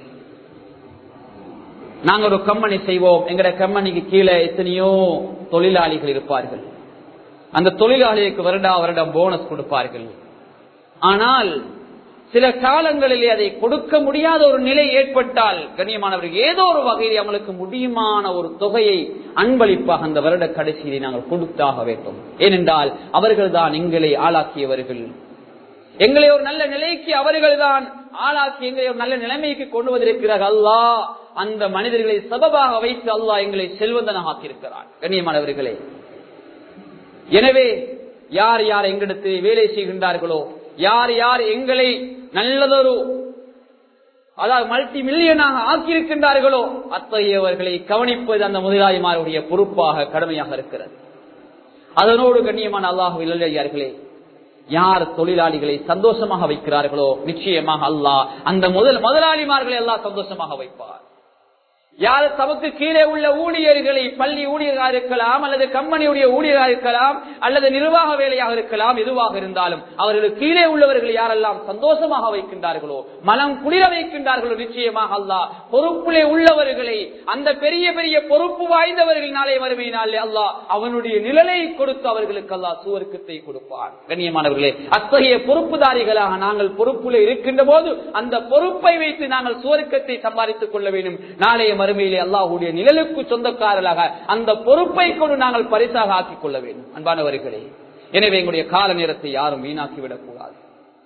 நாங்க ஒரு கம்பெனி செய்வோம் எங்கட கம்பெனிக்கு கீழே எத்தனையோ தொழிலாளிகள் இருப்பார்கள் அந்த தொழிலாளிகளுக்கு வருடா வருடம் போனஸ் கொடுப்பார்கள் ஆனால் சில காலங்களிலே அதை கொடுக்க முடியாத ஒரு நிலை ஏற்பட்டால் கண்ணியமானவர்கள் ஏதோ ஒரு வகையில் அவங்களுக்கு முடியுமான ஒரு தொகையை அன்பளிப்பாக அந்த வருட கடைசியிலே நாங்கள் கொடுத்தாக வேண்டும் ஏனென்றால் அவர்கள் தான் எங்களை ஆளாக்கியவர்கள் எங்களை ஒரு நல்ல நிலைக்கு அவர்கள் தான் ஆளாக்கி எங்களை ஒரு நல்ல நிலைமைக்கு கொண்டு வந்திருக்கிறார் அல்லாஹ் அந்த மனிதர்களை சபபாக வைத்து அல்லாஹ் எங்களை செல்வந்தனாக ஆக்கியிருக்கிறார் கண்ணியமானவர்களே எனவே யார் யார் எங்களிடத்தில் வேலை செய்கின்றார்களோ யார் யார் எங்களை நல்லதொரு அதாவது மல்டி மில்லியனாக ஆக்கியிருக்கின்றார்களோ அத்தகையவர்களை கவனிப்பது அந்த முதலாளிமாருடைய பொறுப்பாக கடமையாக இருக்கிறது அதனோடு கண்ணியமான அல்லாஹு இல்லையார்களே யார் தொழிலாளிகளை சந்தோஷமாக வைக்கிறார்களோ நிச்சயமாக அல்லாஹ் அந்த முதல் முதலாளிமார்களை எல்லாம் சந்தோஷமாக வைப்பார் யார் தமக்கு கீழே உள்ள ஊழியர்களை பள்ளி ஊழியராக இருக்கலாம் அல்லது கம்பெனியுடைய ஊழியராக இருக்கலாம் அல்லது நிர்வாக வேலையாக இருக்கலாம் எதுவாக இருந்தாலும் அவர்களுக்கு கீழே உள்ளவர்கள் யாரெல்லாம் சந்தோஷமாக வைக்கின்றார்களோ மனம் குளிர வைக்கின்றார்களோ நிச்சயமாக அல்லாஹ் பொறுப்பிலே உள்ளவர்களை அந்த பெரிய பெரிய பொறுப்பு வாய்ந்தவர்கள் நாளை வறுமையினாலே அல்லாஹ் அவனுடைய நிழலை கொடுத்து அவர்களுக்கு அல்லாஹ் சுவர்க்கத்தை கொடுப்பார் கண்ணியமானவர்களே அத்தகைய பொறுப்புதாரிகளாக நாங்கள் பொறுப்புல இருக்கின்ற போது அந்த பொறுப்பை வைத்து நாங்கள் சுவர்க்கத்தை சம்பாதித்துக் கொள்ள வேண்டும் நாளைய மறுமையிலே அல்லாஹுடைய நிழலுக்கு சொந்தக்காரர்களாக அந்த பொறுப்பை கொண்டு நாங்கள் பரிசாக ஆக்கிக் கொள்ள வேண்டும் அன்பானவர்களே எனவே எங்களுடைய கால நேரத்தை யாரும் வீணாக்கி விடக்கூடாது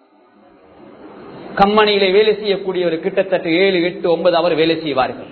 கம்பெனியிலே வேலை செய்யக்கூடியவர் கிட்டத்தட்ட ஏழு எட்டு ஒன்பது அவர் வேலை செய்வார்கள்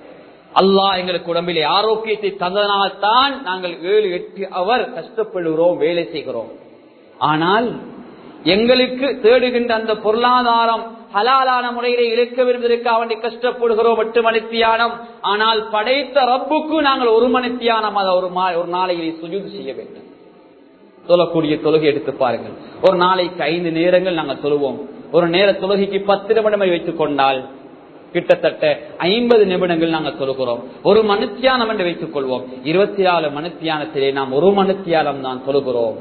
அல்லாஹ் எங்களுக்கு உடம்பிலே ஆரோக்கியத்தை தந்ததனால்தான் நாங்கள் ஏழு எட்டு அவர் கஷ்டப்படுகிறோம் வேலை செய்கிறோம் ஆனால் எங்களுக்கு தேடுகின்ற அந்த பொருளாதாரம் ஹலாலான முறையிலே இழக்க விரும்புவதற்காக வேண்டி கஷ்டப்படுகிறோம் எட்டு மணித்தியானம் ஆனால் படைத்த ரப்புக்கு நாங்கள் ஒரு மணித்தியானம் அதை ஒரு ஒரு நாளையிலே சுஜூது செய்ய வேண்டும் தொழக்கூடிய தொழுகை எடுத்து பாருங்கள் ஒரு நாளைக்கு ஐந்து நேரங்கள் நாங்கள் தொழுவோம் ஒரு நேர தொழுகைக்கு பத்து நிமிடம் வைத்துக் கொண்டால் கிட்டத்தட்ட ஐம்பது நிமிடங்கள் நாங்கள் தொழுகிறோம் ஒரு மனுத்தியானம் என்று வைத்துக் கொள்வோம் இருபத்தி நாலு மனுத்தியானத்திலே நாம் ஒரு மனுத்தியானம் தான் தொழுகிறோம்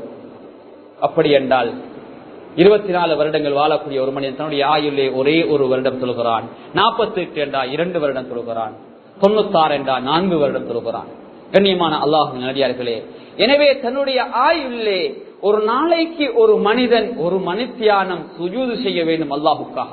அப்படி என்றால் இருபத்தி நாலு வருடங்கள் வாழக்கூடிய ஒரு மனிதன் தன்னுடைய ஆயுளே ஒரே ஒரு வருடம் தொழுகிறான் நாற்பத்தி எட்டு என்றா இரண்டு வருடம் தொழுகிறான் தொண்ணூத்தாறு என்றா நான்கு வருடம் தொழுகிறான் கண்ணியமான அல்லாஹு நடிகார்களே எனவே தன்னுடைய ஆயுள்ளே ஒரு நாளைக்கு ஒரு மனிதன் ஒரு மனுத்தியானம் சுஜூது செய்ய வேண்டும் அல்லாஹுக்காக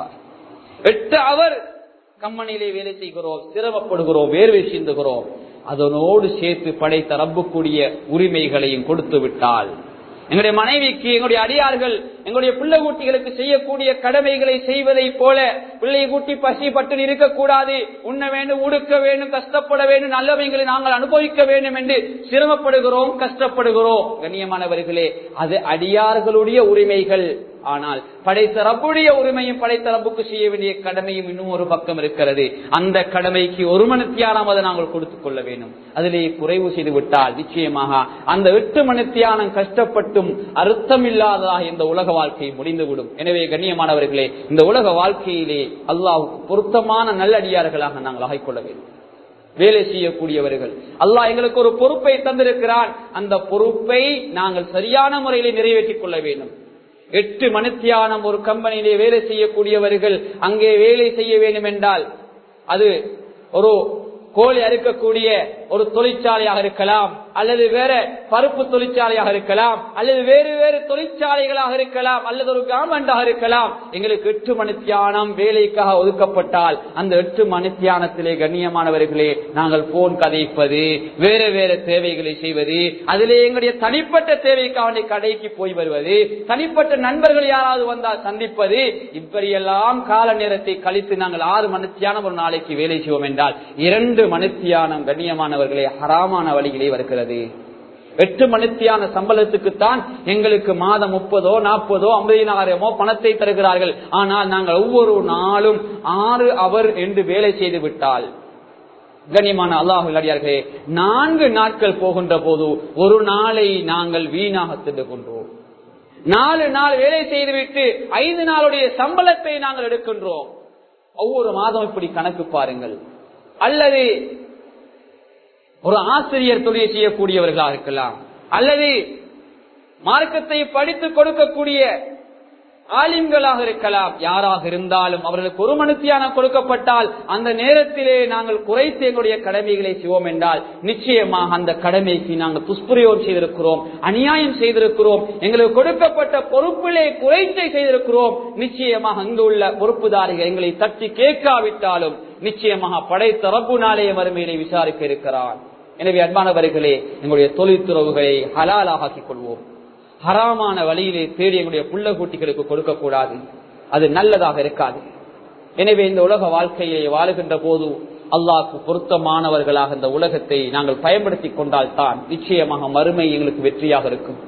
எட்டு அவர் கம்பெனியிலே வேலை செய்கிறோம் சிரமப்படுகிறோம் வேர்வை சிந்துகிறோம் அதனோடு சேர்த்து படைத்த ரப்புக்கூடிய உரிமைகளையும் கொடுத்து விட்டால் எங்களுடைய மனைவிக்கு எங்களுடைய அடியார்கள் எங்களுடைய பிள்ளை குட்டிகளுக்கு செய்யக்கூடிய கடமைகளை செய்வதை போல பிள்ளை குட்டி பசி பட்டு இருக்கக்கூடாது உண்ண வேண்டும் உடுக்க வேண்டும் கஷ்டப்பட வேண்டும் நல்லவைகளை நாங்கள் அனுபவிக்க வேண்டும் என்று சிரமப்படுகிறோம் கஷ்டப்படுகிறோம் கண்ணியமானவர்களே அது அடியார்களுடைய உரிமைகள் ஆனால் படைத்த ரப்புடைய உரிமையும் படைத்த ரப்புக்கு செய்ய வேண்டிய கடமையும் இன்னும் ஒரு பக்கம் இருக்கிறது அந்த கடமைக்கு ஒரு மணித்தியானம் அதை நாங்கள் கொடுத்துக் கொள்ள வேண்டும் அதிலே குறைவு செய்து விட்டால் நிச்சயமாக அந்த எட்டு மணித்தியானம் கஷ்டப்பட்டும் அர்த்தம் இல்லாததாக இந்த உலக வாழ்க்கை முடிந்துவிடும் எனவே கண்ணியமானவர்களே இந்த உலக வாழ்க்கையிலே அல்லாஹுக்கு பொருத்தமான நல்லடியார்களாக நாங்கள் ஆகிக்கொள்ள வேண்டும் வேலை செய்யக்கூடியவர்கள் அல்லாஹ் எங்களுக்கு ஒரு பொறுப்பை தந்திருக்கிறான் அந்த பொறுப்பை நாங்கள் சரியான முறையிலே நிறைவேற்றிக் கொள்ள வேண்டும் எட்டு மணித்தியானம் ஒரு கம்பெனியிலே வேலை செய்யக்கூடியவர்கள் அங்கே வேலை செய்ய வேண்டும் என்றால் அது ஒரு கோழி அறுக்கக்கூடிய ஒரு தொழிற்சாலையாக இருக்கலாம் அல்லது வேற பருப்பு தொழிற்சாலையாக இருக்கலாம் அல்லது வேறு வேறு தொழிற்சாலைகளாக இருக்கலாம் அல்லது ஒரு கவர்மெண்டாக இருக்கலாம் எங்களுக்கு எட்டு மணித்தியானம் வேலைக்காக ஒதுக்கப்பட்டால் அந்த எட்டு மணித்தியானத்திலே கண்ணியமானவர்களே நாங்கள் போன் கதைப்பது வேற வேற தேவைகளை செய்வது அதிலே எங்களுடைய தனிப்பட்ட தேவைக்காக கடைக்கு போய் வருவது தனிப்பட்ட நண்பர்கள் யாராவது வந்தால் சந்திப்பது இப்படியெல்லாம் கால நேரத்தை கழித்து நாங்கள் ஆறு மணித்தியானம் ஒரு நாளைக்கு வேலை செய்வோம் என்றால் இரண்டு மணித்தியானம் கண்ணியமானவர்களே ஹராமான வழியிலே வருகிறது எட்டு மணித்தியான சம்பளத்துக்குத்தான் எங்களுக்கு மாதம் முப்பதோ நாற்பதோ ஐம்பதினாயிரமோ பணத்தை தருகிறார்கள் ஆனால் நாங்கள் ஒவ்வொரு நாளும் ஆறு அவர் என்று வேலை செய்து விட்டால் கண்ணியமான அல்லாஹு அடியார்களே நான்கு நாட்கள் போகின்ற போது ஒரு நாளை நாங்கள் வீணாக திண்டுகின்றோம் நாலு நாள் வேலை செய்துவிட்டு ஐந்து நாளுடைய சம்பளத்தை நாங்கள் எடுக்கின்றோம் ஒவ்வொரு மாதம் இப்படி கணக்கு பாருங்கள் அல்லது ஒரு ஆசிரியர் தொழில் செய்யக்கூடியவர்களாக இருக்கலாம் அல்லது மார்க்கத்தை படித்து கொடுக்கக்கூடிய ஆலிம்களாக இருக்கலாம் யாராக இருந்தாலும் அவர்களுக்கு ஒரு மனுத்தியானம் கொடுக்கப்பட்டால் அந்த நேரத்திலே நாங்கள் குறைத்து எங்களுடைய கடமைகளை செய்வோம் என்றால் நிச்சயமாக அந்த கடமைக்கு நாங்கள் துஷ்பிரயோகம் செய்திருக்கிறோம் அநியாயம் செய்திருக்கிறோம் எங்களுக்கு கொடுக்கப்பட்ட பொறுப்பிலே குறைத்தை செய்திருக்கிறோம் நிச்சயமாக அங்கு உள்ள பொறுப்புதாரிகள் எங்களை தட்டி கேட்காவிட்டாலும் நிச்சயமாக படைத்த ரப்பு நாளைய மறுமையிலே விசாரிக்க இருக்கிறார் எனவே அன்பானவர்களே எங்களுடைய தொழில்துறவுகளை ஹலாலாக்கிக் கொள்வோம் ஹராமான வழியிலே தேடி எங்களுடைய புள்ள குட்டிகளுக்கு கொடுக்கக்கூடாது அது நல்லதாக இருக்காது எனவே இந்த உலக வாழ்க்கையை வாழுகின்ற போது அல்லாஹ்க்கு பொருத்தமானவர்களாக இந்த உலகத்தை நாங்கள் பயன்படுத்திக் கொண்டால் தான் நிச்சயமாக மறுமை எங்களுக்கு வெற்றியாக இருக்கும்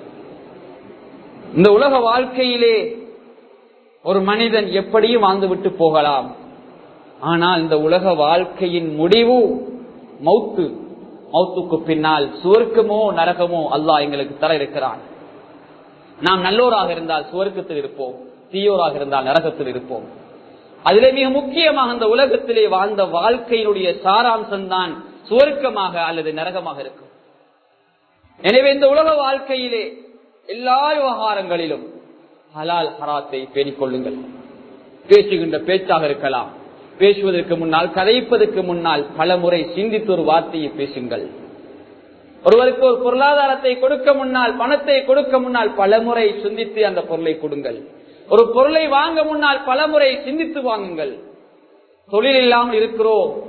இந்த உலக வாழ்க்கையிலே ஒரு மனிதன் எப்படியும் வாழ்ந்துவிட்டு போகலாம் ஆனால் இந்த உலக வாழ்க்கையின் முடிவு மௌத்து மௌத்துக்கு பின்னால் சுவர்க்கமோ நரகமோ அல்லாஹ் எங்களுக்கு தர இருக்கிறான் நாம் நல்லோராக இருந்தால் சுவர்க்கத்தில் இருப்போம் தீயோராக இருந்தால் நரகத்தில் இருப்போம் அதிலே மிக முக்கியமாக இந்த உலகத்திலே வாழ்ந்த வாழ்க்கையினுடைய சாராம்சம் தான் சுவர்க்கமாக அல்லது நரகமாக இருக்கும் எனவே இந்த உலக வாழ்க்கையிலே எல்லா விவகாரங்களிலும் ஹலால் ஹராத்தை பேணிக் கொள்ளுங்கள் பேசுகின்ற பேச்சாக இருக்கலாம் பேசுவதற்கு முன்னால் கதைப்பதற்கு முன்னால் பல முறை சிந்தித்து ஒரு வார்த்தையை பேசுங்கள் ஒருவருக்கு ஒரு பொருளாதாரத்தை கொடுக்க முன்னால் பணத்தை கொடுக்க முன்னால் பல முறை சிந்தித்து அந்த பொருளை கொடுங்கள் ஒரு பொருளை வாங்க முன்னால் பல முறை சிந்தித்து வாங்குங்கள் தொழில் இல்லாமல் இருக்கிறோம்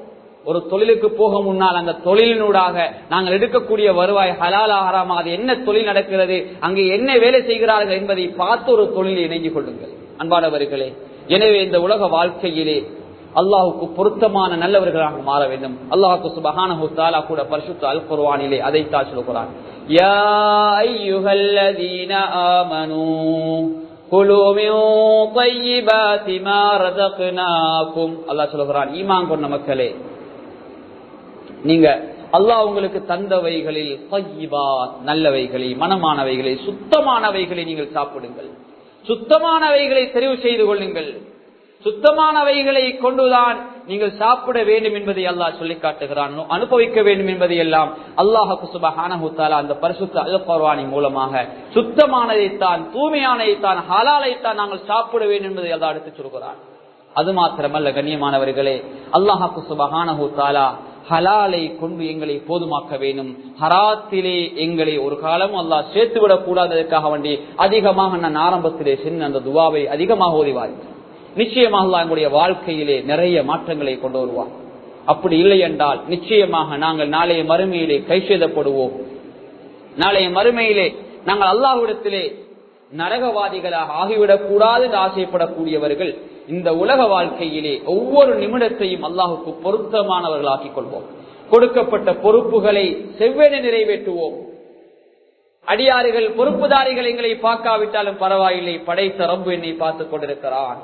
ஒரு தொழிலுக்கு போக முன்னால் அந்த தொழிலினூடாக நாங்கள் எடுக்கக்கூடிய வருவாய் ஹலால் ஆகாராமா அது என்ன தொழில் நடக்கிறது அங்கே என்ன வேலை செய்கிறார்கள் என்பதை பார்த்து ஒரு தொழிலை இணைந்து கொள்ளுங்கள் அன்பானவர்களே எனவே இந்த உலக வாழ்க்கையிலே அல்லாஹுக்கு பொருத்தமான நல்லவர்களாக மாற வேண்டும் அல்லாஹுக்கு சுபஹானஹு தஆலா கூட பரிசுத்த அல் குர்ஆனிலே அதைத்தான் சொல்கிறான் யா அய்யுஹல்லதீன ஆமனூ குலு மின் طيبات ما رزقناكم அல்லாஹ் சொல்கிறான் ஈமான் கொண்ட மக்களே நீங்க அல்லாஹ் உங்களுக்கு தந்தவைகளில் طيبات நல்லவைகளை மனமானவைகளை சுத்தமானவைகளை நீங்கள் சாப்பிடுங்கள் சுத்தமானவைகளை தெரிவு செய்து கொள்ளுங்கள் சுத்தமானவைகளை கொண்டுதான் நீங்கள் சாப்பிட வேண்டும் என்பதை அல்லாஹ் சொல்லி காட்டுகிறான் அனுபவிக்க வேண்டும் என்பதை எல்லாம் அல்லாஹு சுபஹானஹுத்தாலா அந்த பரிசுத்த அல் பர்வானி மூலமாக சுத்தமானதைத்தான் தூய்மையானதைத்தான் ஹலாலைத்தான் நாங்கள் சாப்பிட வேண்டும் என்பதை அல்லாஹ் எடுத்துச் சொல்கிறான் அது மாத்திரமல்ல கண்ணியமானவர்களே அல்லாஹாக்கு சுபஹானஹு தாலா ஹலாலை கொண்டு எங்களை போதுமாக்க வேண்டும் ஹராத்திலே எங்களை ஒரு காலம் அல்லாஹ் சேர்த்து விடக் கூடாததற்காக வேண்டி அதிகமாக நான் ஆரம்பத்திலே சென்று அந்த துவாவை அதிகமாக ஓதிவார் நிச்சயமாக அல்லாஹ் எங்களுடைய வாழ்க்கையிலே நிறைய மாற்றங்களை கொண்டு வருவார் அப்படி இல்லை என்றால் நிச்சயமாக நாங்கள் நாளைய மறுமையிலே கை செய்தப்படுவோம் நாளைய மறுமையிலே நாங்கள் அல்லாஹ்விடத்திலே நரகவாதிகளாக ஆகிவிடக் கூடாது என்று ஆசைப்படக்கூடியவர்கள் இந்த உலக வாழ்க்கையிலே ஒவ்வொரு நிமிடத்தையும் அல்லாஹுக்கு பொருத்தமானவர்களாக்கிக் கொள்வோம் கொடுக்கப்பட்ட பொறுப்புகளை செவ்வென நிறைவேற்றுவோம் அடியாறுகள் பொறுப்புதாரிகள் எங்களை பார்க்காவிட்டாலும் பரவாயில்லை படைத்த ரம்பு என்னை பார்த்துக் கொண்டிருக்கிறான்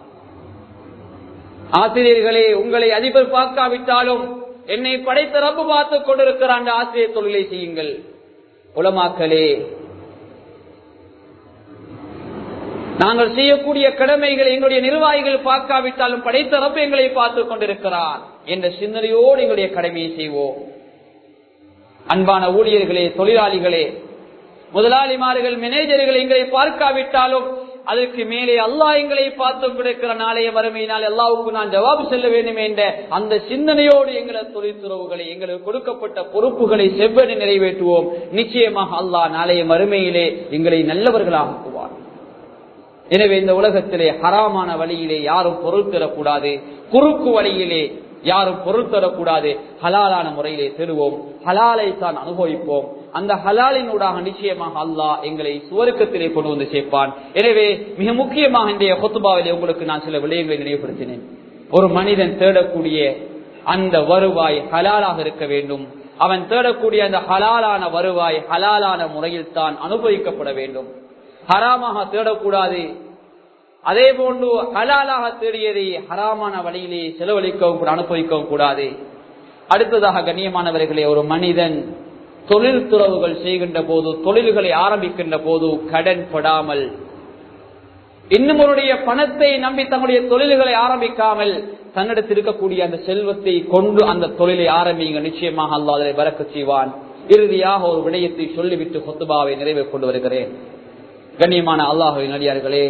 ஆசிரியர்களே உங்களை அதிபர் பார்க்காவிட்டாலும் என்னை படைத்த ரப்பு பார்த்துக் கொண்டிருக்கிறான் ஆசிரியர் தொழிலை செய்யுங்கள் உலமாக்களே நாங்கள் செய்யக்கூடிய கடமைகளை எங்களுடைய நிர்வாகிகள் பார்க்காவிட்டாலும் படைத்த ரப்பு எங்களை பார்த்துக் கொண்டிருக்கிறான் என்ற சிந்தனையோடு எங்களுடைய கடமையை செய்வோம் அன்பான ஊழியர்களே தொழிலாளிகளே முதலாளிமார்கள் மேனேஜர்கள் எங்களை பார்க்காவிட்டாலும் அதற்கு மேலே அல்லாஹ் எங்களை பார்த்து கிடைக்கிற நாளைய வறுமையினால் அல்லாவுக்கு நான் ஜவாபு செல்ல வேண்டும் என்ற அந்த சிந்தனையோடு எங்களை தொழில்துறவுகளை எங்களுக்கு கொடுக்கப்பட்ட பொறுப்புகளை செவ்வென நிறைவேற்றுவோம் நிச்சயமாக அல்லாஹ் நாளைய மறுமையிலே எங்களை நல்லவர்களாக்குவார் எனவே இந்த உலகத்திலே ஹராமான வழியிலே யாரும் பொருள் தரக்கூடாது குறுக்கு வழியிலே யாரும் பொருள் தரக்கூடாது ஹலாலான முறையிலே பெறுவோம் ஹலாலை தான் அனுபவிப்போம் அந்த ஹலாலினூடாக நிச்சயமாக அல்லாஹ் எங்களை சுவருக்கத்திலே கொண்டு வந்து சேர்ப்பான் எனவே மிக முக்கியமாக இன்றைய கொத்துபாவிலே உங்களுக்கு நான் சில விடயங்களை நினைவுபடுத்தினேன் ஒரு மனிதன் தேடக்கூடிய அந்த வருவாய் ஹலாலாக இருக்க வேண்டும் அவன் தேடக்கூடிய அந்த ஹலாலான வருவாய் ஹலாலான முறையில் தான் அனுபவிக்கப்பட வேண்டும் ஹராமாக தேடக்கூடாது அதே போன்று ஹலாலாக தேடியதை ஹராமான வழியிலே செலவழிக்கவும் கூட அனுபவிக்கவும் கூடாது அடுத்ததாக கண்ணியமானவர்களே ஒரு மனிதன் தொழில் துறவுகள் செய்கின்ற போது தொழில்களை ஆரம்பிக்கின்ற போது கடன் படாமல் இன்னும் பணத்தை நம்பி தன்னுடைய தொழில்களை ஆரம்பிக்காமல் தன்னிடத்தில் இருக்கக்கூடிய அந்த செல்வத்தை கொண்டு அந்த தொழிலை ஆரம்பிங்க நிச்சயமாக அல்லா அதை வரக்க செய்வான் இறுதியாக ஒரு விடயத்தை சொல்லிவிட்டு கொத்துபாவை நிறைவே கொண்டு வருகிறேன் கண்ணியமான அல்லாஹுவின் நடிகார்களே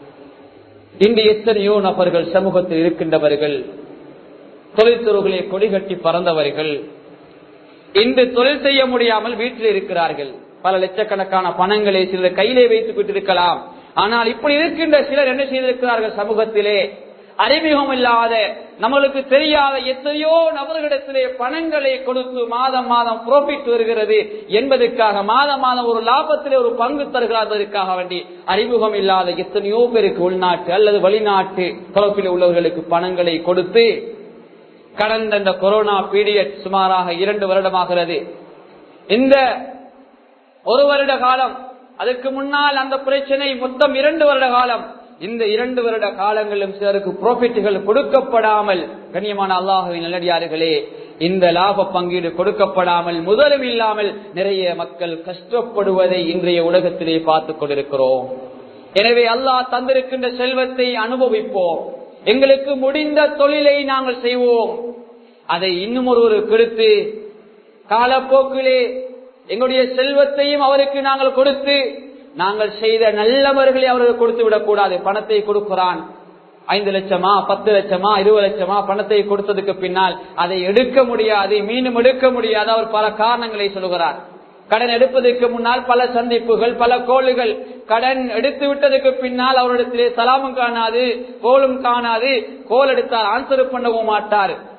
இன்று எத்தனையோ நபர்கள் சமூகத்தில் இருக்கின்றவர்கள் தொழில்துறைகளை கொடிகட்டி பறந்தவர்கள் இன்று தொழில் செய்ய முடியாமல் வீட்டில் இருக்கிறார்கள் பல லட்சக்கணக்கான பணங்களை சிலர் கையிலே வைத்துக் கொண்டிருக்கலாம் ஆனால் இப்படி இருக்கின்ற சிலர் என்ன செய்திருக்கிறார்கள் சமூகத்திலே அறிமுகம் இல்லாத நம்மளுக்கு தெரியாத எத்தனையோ நபர்களிடத்திலே பணங்களை கொடுத்து மாதம் மாதம் புரோஃபிட் வருகிறது என்பதற்காக மாதம் மாதம் ஒரு லாபத்திலே ஒரு பங்கு தருகிறாதற்காக வேண்டி அறிமுகம் இல்லாத எத்தனையோ பேருக்கு உள்நாட்டு அல்லது வெளிநாட்டு தொடர்பில் உள்ளவர்களுக்கு பணங்களை கொடுத்து கடந்த இந்த கொரோனா பீரியட் சுமாராக இரண்டு வருடமாகிறது இந்த ஒரு வருட காலம் அதற்கு முன்னால் அந்த பிரச்சனை மொத்தம் இரண்டு வருட காலம் இந்த இரண்டு வருட காலங்களிலும் சிலருக்கு ப்ராஃபிட்டுகள் கொடுக்கப்படாமல் கண்ணியமான அல்லாஹுவின் நல்லடியார்களே இந்த லாப பங்கீடு கொடுக்கப்படாமல் முதலும் இல்லாமல் நிறைய மக்கள் கஷ்டப்படுவதை இன்றைய உலகத்திலே பார்த்துக் கொண்டிருக்கிறோம் எனவே அல்லாஹ் தந்திருக்கின்ற செல்வத்தை அனுபவிப்போம் எங்களுக்கு முடிந்த தொழிலை நாங்கள் செய்வோம் அதை இன்னும் ஒருவர் கொடுத்து காலப்போக்கிலே எங்களுடைய செல்வத்தையும் அவருக்கு நாங்கள் கொடுத்து நாங்கள் செய்த நல்லவர்களை அவர்கள் கொடுத்து விடக்கூடாது பணத்தை கொடுக்கிறான் ஐந்து லட்சமா பத்து லட்சமா இருபது லட்சமா பணத்தை கொடுத்ததுக்கு பின்னால் அதை எடுக்க முடியாது மீண்டும் எடுக்க முடியாது அவர் பல காரணங்களை சொல்கிறார் கடன் எடுப்பதற்கு முன்னால் பல சந்திப்புகள் பல கோளுகள் கடன் எடுத்து விட்டதுக்கு பின்னால் அவரிடத்திலே சலாமும் காணாது கோலும் காணாது கோல் எடுத்தால் ஆன்சர் பண்ணவும் மாட்டார்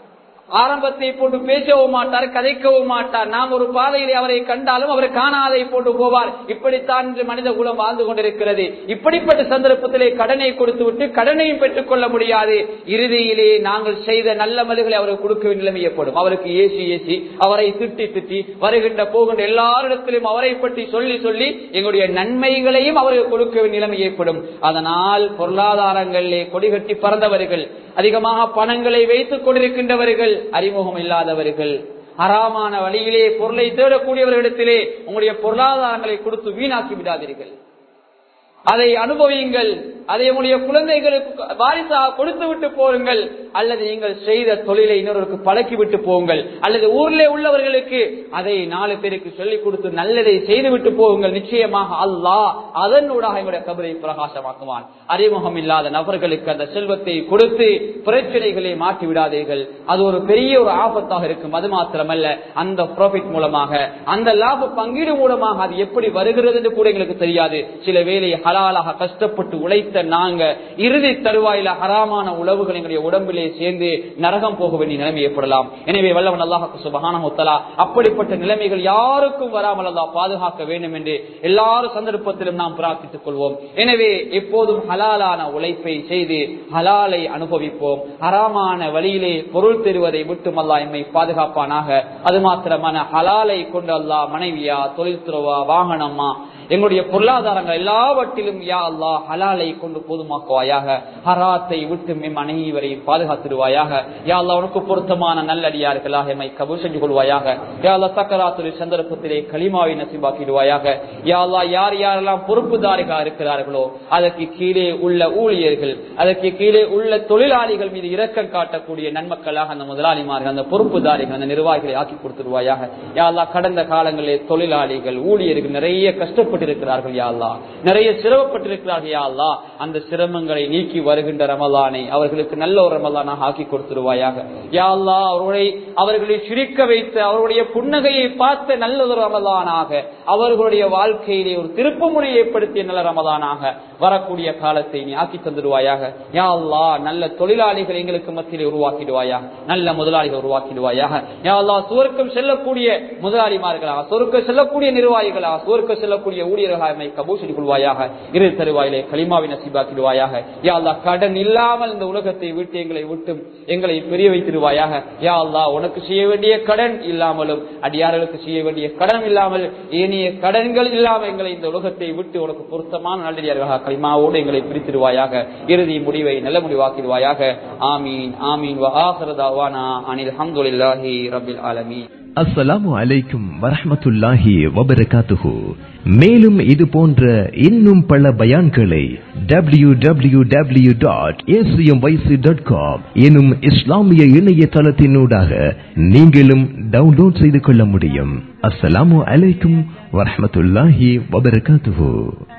ஆரம்பத்தை போட்டு பேசவும் மாட்டார் கதைக்கவும் மாட்டார் நாம் ஒரு பாதையிலே அவரை கண்டாலும் அவர் காணாதை போட்டு போவார் இப்படித்தான் இன்று மனித குலம் வாழ்ந்து கொண்டிருக்கிறது இப்படிப்பட்ட சந்தர்ப்பத்திலே கடனை கொடுத்து விட்டு கடனையும் பெற்றுக் கொள்ள முடியாது இறுதியிலே நாங்கள் செய்த நல்ல மதுகளை அவருக்கு கொடுக்க வேண்டிய நிலைமை ஏற்படும் அவருக்கு ஏசி ஏசி அவரை திட்டி திட்டி வருகின்ற போகின்ற எல்லாரிடத்திலும் அவரை பற்றி சொல்லி சொல்லி எங்களுடைய நன்மைகளையும் அவருக்கு கொடுக்க வேண்டிய நிலைமை ஏற்படும் அதனால் பொருளாதாரங்களிலே கொடிகட்டி பறந்தவர்கள் அதிகமாக பணங்களை வைத்துக் கொண்டிருக்கின்றவர்கள் அறிமுகம் இல்லாதவர்கள் அறாமான வழியிலே பொருளை தேடக்கூடியவர்களிடத்திலே உங்களுடைய பொருளாதாரங்களை கொடுத்து வீணாக்கி விடாதீர்கள் அதை அனுபவியுங்கள் அதை உங்களுடைய குழந்தைகளுக்கு வாரிசாக கொடுத்து விட்டு போருங்கள் அல்லது நீங்கள் செய்த தொழிலை இன்னொருக்கு பழக்கி விட்டு போங்கள் அல்லது ஊரிலே உள்ளவர்களுக்கு அதை நாலு பேருக்கு சொல்லிக் கொடுத்து நல்லதை செய்து விட்டு போகுங்கள் நிச்சயமாக அல்லாஹ் அதனூடாக எங்களுடைய கபரை பிரகாசமாக்குவான் அறிமுகம் இல்லாத நபர்களுக்கு அந்த செல்வத்தை கொடுத்து பிரச்சனைகளை மாற்றி விடாதீர்கள் அது ஒரு பெரிய ஒரு ஆபத்தாக இருக்கும் அது மாத்திரமல்ல அந்த ப்ராஃபிட் மூலமாக அந்த லாப பங்கீடு மூலமாக அது எப்படி வருகிறது என்று கூட எங்களுக்கு தெரியாது சில வேலை ஹலாலாக கஷ்டப்பட்டு உழைத்த நாங்க இறுதி தருவாயில ஹராமான உழவுகள் எங்களுடைய உடம்பிலே சேர்ந்து நரகம் போக வேண்டிய நிலைமை ஏற்படலாம் எனவே வல்லவன் அல்லாஹு சுபகான அப்படிப்பட்ட நிலைமைகள் யாருக்கும் வராமல் அல்லா பாதுகாக்க வேண்டும் என்று எல்லாரும் சந்தர்ப்பத்திலும் நாம் பிரார்த்தித்துக் கொள்வோம் எனவே எப்போதும் ஹலாலான உழைப்பை செய்து ஹலாலை அனுபவிப்போம் ஹராமான வழியிலே பொருள் பெறுவதை விட்டு அல்லா எம்மை பாதுகாப்பானாக அது மாத்திரமான ஹலாலை கொண்டு அல்லா மனைவியா தொழில் துறவா வாகனமா எங்களுடைய பொருளாதாரங்கள் எல்லாவற்றிலும் யா அல்லா ஹலாலை கொண்டு போதுமாக்குவாயாக ஹராத்தை விட்டு எம் அனைவரையும் பாதுகாத்துடுவாயாக யா அல்லா உனக்கு பொருத்தமான நல்லடியார்களாக எம்மை கபு செஞ்சு கொள்வாயாக யா அல்லா சக்கராத்துறை சந்தர்ப்பத்திலே களிமாவை நசிபாக்கிடுவாயாக யா அல்லா யார் யாரெல்லாம் பொறுப்புதாரிகளாக இருக்கிறார்களோ அதற்கு கீழே உள்ள ஊழியர்கள் அதற்கு கீழே உள்ள தொழிலாளிகள் மீது இரக்கம் காட்டக்கூடிய நன்மக்களாக அந்த முதலாளிமார்கள் அந்த பொறுப்புதாரிகள் அந்த நிர்வாகிகளை ஆக்கி கொடுத்துருவாயாக யா அல்லா கடந்த காலங்களிலே தொழிலாளிகள் ஊழியர்கள் நிறைய கஷ்டப்பட்டு கஷ்டப்பட்டிருக்கிறார்கள் யாழ்லா நிறைய சிரமப்பட்டிருக்கிறார்கள் யாழ்லா அந்த சிரமங்களை நீக்கி வருகின்ற ரமலானை அவர்களுக்கு நல்ல ஒரு ரமலானாக ஆக்கி கொடுத்துருவாயாக யாழ்லா அவர்களை அவர்களை சிரிக்க வைத்து அவருடைய புன்னகையை பார்த்த நல்ல ஒரு ரமலானாக அவர்களுடைய வாழ்க்கையிலே ஒரு திருப்புமுனை ஏற்படுத்திய நல்ல ரமலானாக வரக்கூடிய காலத்தை நீ ஆக்கி தந்துடுவாயாக யா அல்லா நல்ல தொழிலாளிகள் எங்களுக்கு மத்தியிலே உருவாக்கிடுவாயாக நல்ல முதலாளிகள் உருவாக்கிடுவாயாக யா அல்லா சுவர்க்கம் செல்லக்கூடிய முதலாளிமார்களாக சுவர்க்கம் செல்லக்கூடிய நிர்வாகிகளாக சுவர்க்கம் செல்லக்கூடிய ஊழியர்களாக எம்மை கபூல் செய்து கொள்வாயாக இரு தருவாயிலே களிமாவை நசிபாக்கிடுவாயாக யா அல்லா கடன் இல்லாமல் இந்த உலகத்தை விட்டு எங்களை விட்டும் எங்களை பெரிய வைத்திடுவாயாக யா அல்லா உனக்கு செய்ய வேண்டிய கடன் இல்லாமலும் அடியார்களுக்கு செய்ய வேண்டிய கடன் இல்லாமல் ஏனைய கடன்கள் இல்லாமல் எங்களை இந்த உலகத்தை விட்டு உனக்கு பொருத்தமான நல்லடியார்களாக களிமாவோடு எங்களை பிரித்திடுவாயாக இறுதி முடிவை நல்ல முடிவாக்கிடுவாயாக ஆமீன் ஆமீன் வஆஹிரதாவானா அனில் ஹம்துலில்லாஹி ரப்பில் ஆலமீன் அஸ்ஸலாமு அலைக்கும் வரஹமத்துல்லாஹி வபரகாத்துஹு மேலும் இது போன்ற இன்னும் பல பயான்களை W W W dot dot com எனும் இஸ்லாமிய இணையதளத்தினூடாக நீங்களும் டவுன்லோட் செய்து கொள்ள முடியும் அஸ்ஸலாமு அலைக்கும் வரஹமத்துல்லாஹி வபரகாத்துஹு